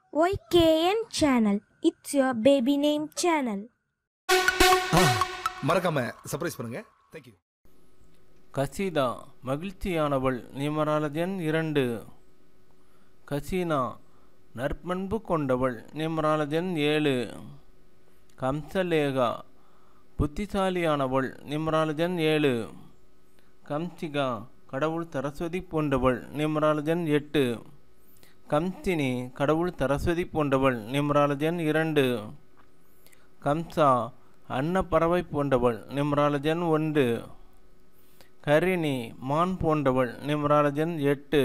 YKN channel. It's your baby name channel. மறக்காம surprise பண்ணுங்க thank you Kaseetha மகிழ்ச்சியானவள் நிமராலஜன் இரண்டு கசீனா நற்பண்பு கொண்டவள் நிமராலஜன் ஏழு கம்சலேகா புத்திசாலியானவள் நிமராலஜன் ஏழு கம்சிகா கடவுள் சரஸ்வதி போன்றவள் நிமராலஜன் எட்டு கம்சினி கடவுள் சரஸ்வதி போன்றவள் நிமராலஜன் இரண்டு கம்சா அன்னப்பறவை போன்றவள் நிம்ராலஜன் ஒன்று கரிணி மான் போன்றவள் நிம்ராலஜன் எட்டு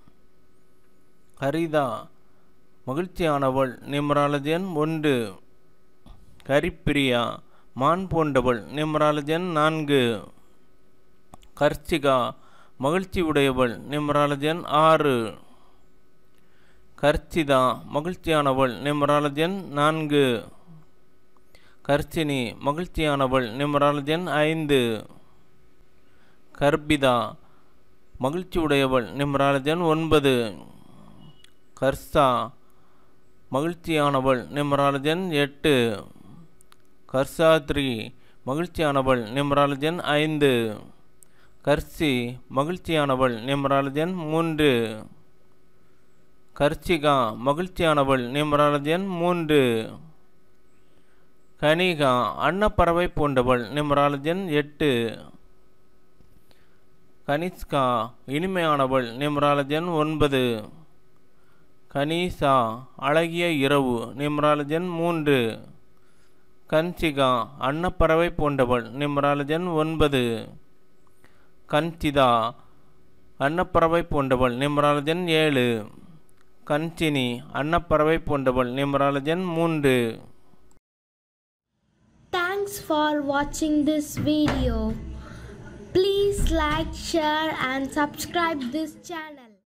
கரிதா மகிழ்ச்சியானவள் நிம்ராலஜன் ஒன்று கரிப்பிரியா மான் போன்றவள் நிம்ராலஜன் நான்கு கர்ச்சிகா மகிழ்ச்சி உடையவள் நிம்ராலஜன் ஆறு கர்ச்சிதா மகிழ்ச்சியானவள் நிம்ராலஜன் நான்கு கர்ச்சினி மகிழ்ச்சியானவள் நிமராலஜன் ஐந்து கர்பிதா மகிழ்ச்சியுடையவள் நிமராலஜன் ஒன்பது கர்சா மகிழ்ச்சியானவள் நிமராலஜன் எட்டு கர்சாத்ரி மகிழ்ச்சியானவள் நிமராலஜன் ஐந்து கர்சி மகிழ்ச்சியானவள் நிமராலஜன் மூன்று கர்ச்சிகா மகிழ்ச்சியானவள் நிமராலஜன் மூன்று கனிகா அன்னப்பறவை போன்றவள் நிம்ராலஜன் எட்டு கனிஷ்கா இனிமையானவள் நிம்ராலஜன் ஒன்பது கனீசா அழகிய இரவு நிம்ராலஜன் மூன்று கன்சிகா அன்னப்பறவை போன்றவள் நிம்ராலஜன் ஒன்பது கன்சிதா அன்னப்பறவை போன்றவள் நிம்ராலஜன் ஏழு கன்சினி அன்னப்பறவை போன்றவள் நிம்ராலஜன் மூன்று Thanks for watching this video. Please like, share and subscribe this channel.